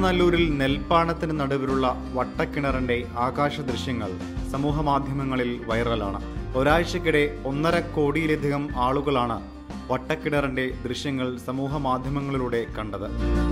കുമരനല്ലൂരിൽ നെൽപ്പാണത്തിന് നടുവിലുള്ള വട്ടക്കിണറിന്റെ ആകാശ ദൃശ്യങ്ങൾ സമൂഹ മാധ്യമങ്ങളിൽ വൈറലാണ് ഒരാഴ്ചക്കിടെ ഒന്നര കോടിയിലധികം ആളുകളാണ് വട്ടക്കിണറിന്റെ ദൃശ്യങ്ങൾ സമൂഹ മാധ്യമങ്ങളിലൂടെ കണ്ടത്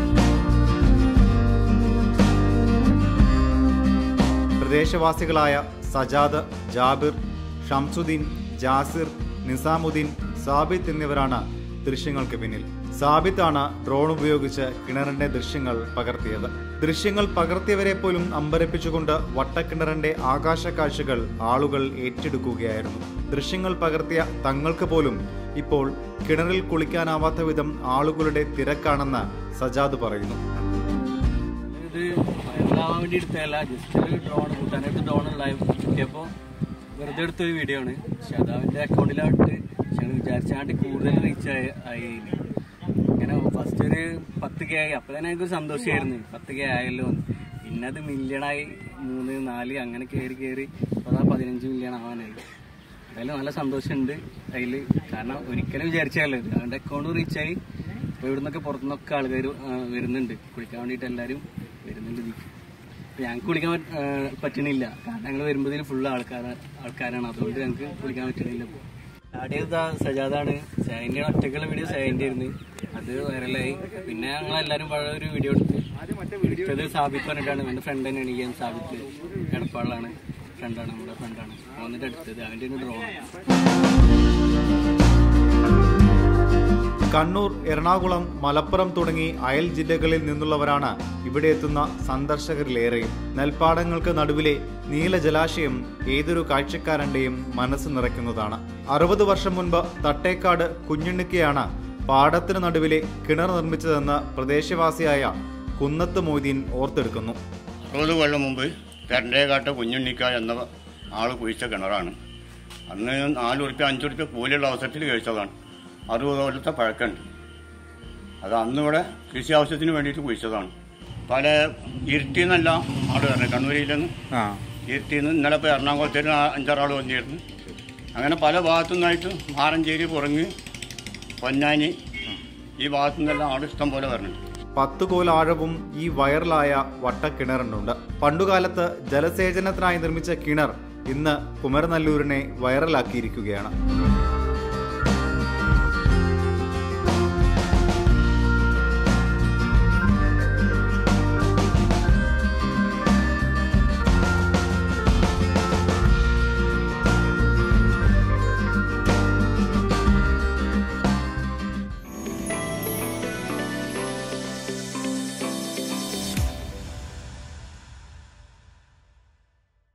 പ്രദേശവാസികളായ സജാദ് ജാബിർ ഷംസുദ്ദീൻ ജാസിർ നിസാമുദ്ദീൻ സാബിത്ത് എന്നിവരാണ് ദൃശ്യങ്ങൾക്ക് പിന്നിൽ സാബിത്താണ് ഡ്രോൺ ഉപയോഗിച്ച് കിണറിന്റെ ദൃശ്യങ്ങൾ പകർത്തിയത് ദൃശ്യങ്ങൾ പകർത്തിയവരെ പോലും അമ്പരപ്പിച്ചുകൊണ്ട് വട്ടക്കിണറിന്റെ ആകാശ കാഴ്ചകൾ ആളുകൾ ഏറ്റെടുക്കുകയായിരുന്നു ദൃശ്യങ്ങൾ പകർത്തിയ തങ്ങൾക്ക് പോലും ഇപ്പോൾ കിണറിൽ കുളിക്കാനാവാത്ത വിധം ആളുകളുടെ തിരക്കാണെന്ന് സജാദ് പറയുന്നു ഇത് വൈറലാവാൻ വേണ്ടി എടുത്തതല്ല ജസ്റ്റ് ഒരു ഡ്രോൺ കൂട്ടാനായിട്ട് ഡ്രോൺ ഉണ്ടായി കിട്ടിയപ്പോൾ വെറുതെ എടുത്തൊരു വീഡിയോ ആണ് പക്ഷെ അത് അവൻ്റെ അക്കൗണ്ടിലായിട്ട് ഞങ്ങൾ വിചാരിച്ചാണ്ട് കൂടുതൽ റീച്ച് ആയി ആയി ഇനി. ഇങ്ങനെ ഫസ്റ്റ് ഒരു പത്ത് കെ ആയി അപ്പോൾ തന്നെ ഞങ്ങൾക്ക് സന്തോഷമായിരുന്നു പത്ത് കെ ആയല്ലോ എന്ന്. പിന്നെ അത് മില്യണായി മൂന്ന് നാല് അങ്ങനെ കയറി കയറി ഇപ്പോൾ അതാ പതിനഞ്ച് മില്യൺ ആവാനായി എന്തായാലും നല്ല സന്തോഷമുണ്ട് അതിൽ കാരണം ഒരിക്കലും വിചാരിച്ചല്ലോ ഇത് അവൻ്റെ അക്കൗണ്ട് റീച്ചായി ഇപ്പോൾ ഇവിടുന്നൊക്കെ പുറത്തുനിന്നൊക്കെ ആൾക്കാർ വരുന്നുണ്ട് കുളിക്കാൻ വേണ്ടിയിട്ട് എല്ലാവരും വരുന്നുണ്ട് ഇതിക്ക് ഇപ്പം ഞങ്ങൾക്ക് കുളിക്കാൻ പറ്റ- ആ, പറ്റണില്ല കാരണം ഞങ്ങൾ വരുമ്പോഴത്തേനും ഫുള്ള് ആൾക്കാർ ആൾക്കാരാണ് അതുകൊണ്ട് ഞങ്ങൾക്ക് കുളിക്കാൻ പറ്റണില്ല ഇപ്പോൾ ആദ്യത്തെ സജാദാണ് സൈൻ്റെ ഒറ്റക്കുള്ള വീഡിയോ സൈൻ്റെ ആയിരുന്നു അത് വൈറലായി പിന്നെ ഞങ്ങൾ എല്ലാവരും പഴയ ഒരു വീഡിയോ എടുത്ത് എടുത്തത് സാബിത്ത് പറഞ്ഞിട്ടാണ് എൻ്റെ ഫ്രണ്ട് തന്നെയാണ് ഈ സാബിത്ത് എടപ്പാളിലാണ് ഫ്രണ്ടാണ് നമ്മുടെ ഫ്രണ്ടാണ് വന്നിട്ട് എടുത്തത് അവൻ്റെ ഒരു ഡ്രോൺ കണ്ണൂർ എറണാകുളം മലപ്പുറം തുടങ്ങി അയൽ ജില്ലകളിൽ നിന്നുള്ളവരാണ് ഇവിടെ എത്തുന്ന സന്ദർശകരിലേറെയും നെൽപ്പാടങ്ങൾക്ക് നടുവിലെ നീല ജലാശയം ഏതൊരു കാഴ്ചക്കാരന്റെയും മനസ്സ് നിറയ്ക്കുന്നതാണ് അറുപത് വർഷം മുൻപ് തട്ടേക്കാട് കുഞ്ഞുണ്ണിക്കയാണ് പാടത്തിന് നടുവിലെ കിണർ നിർമ്മിച്ചതെന്ന് പ്രദേശവാസിയായ കുന്നത്ത് മൊയ്തീൻ ഓർത്തെടുക്കുന്നു അറുപത് കൊല്ലം മുമ്പ് തെരണ്ടേക്കാട്ട് കുഞ്ഞുണ്ണിക്ക എന്ന ആൾ കുഴിച്ച കിണറാണ് അന്ന് നാല് ഉറുപ്പ്യ അഞ്ച് ഉറുപ്പ്യ കൂലിയുള്ള അവസരത്തിൽ കഴിച്ചതാണ് അറുപത് കൊല്ലത്തെ പഴക്കമുണ്ട് അത് അന്നിവിടെ കൃഷി ആവശ്യത്തിന് വേണ്ടിയിട്ട് കുഴിച്ചതാണ് പല ഇരുട്ടിന്നല്ല ആൾ പറഞ്ഞു കണ്ണൂരിൽ നിന്ന് ഇരുട്ടിന്ന് ഇന്നലെ ഇപ്പോൾ എറണാകുളത്തേന് അഞ്ചാറാൾ വന്നിരുന്നു അങ്ങനെ പല ഭാഗത്തു നിന്നായിട്ട് മാറഞ്ചേരി പുറങ്ങ് പൊന്നാനി ഈ ഭാഗത്തു നിന്നെല്ലാം ആൾ ഇഷ്ടം പോലെ വരുന്നുണ്ട് പത്ത് കോൽ ആഴവും ഈ വൈറലായ വട്ടക്കിണറിനുണ്ട് പണ്ടുകാലത്ത് ജലസേചനത്തിനായി നിർമ്മിച്ച കിണർ ഇന്ന് കുമരനല്ലൂരിനെ വൈറലാക്കിയിരിക്കുകയാണ്